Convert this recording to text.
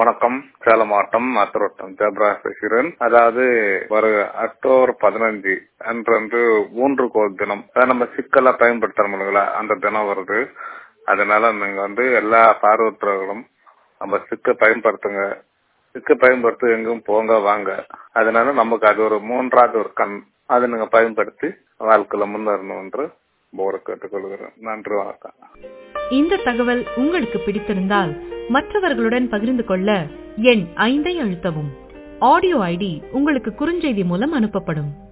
வணக்கம் சேலம் மாவட்டம் அத்தரோட்டம் ஜெப்ரா பேசுகிறேன் அதாவது ஒரு அக்டோபர் பதினஞ்சு அன்று மூன்று கோள் தினம் அதை நம்ம சிக்கலா பயன்படுத்துறோம் இல்லைங்களா அந்த தினம் வருது அதனால நீங்க வந்து எல்லா பார்வையற்றவர்களும் நம்ம சிக்க பயன்படுத்துங்க சிக்க பயன்படுத்தி எங்கும் போங்க வாங்க அதனால நமக்கு அது ஒரு மூன்றாவது ஒரு கண் அதை நீங்க பயன்படுத்தி வாழ்க்கையில முன்னேறணும் என்று போர கேட்டுக்கொள்கிறேன் நன்றி வணக்கம் இந்த தகவல் உங்களுக்கு பிடித்திருந்தால் மற்றவர்களுடன் பகிர்ந்து கொள்ள எண் ஐந்தை அழுத்தவும் ஆடியோ ஐடி உங்களுக்கு குறுஞ்செய்தி மூலம் அனுப்பப்படும்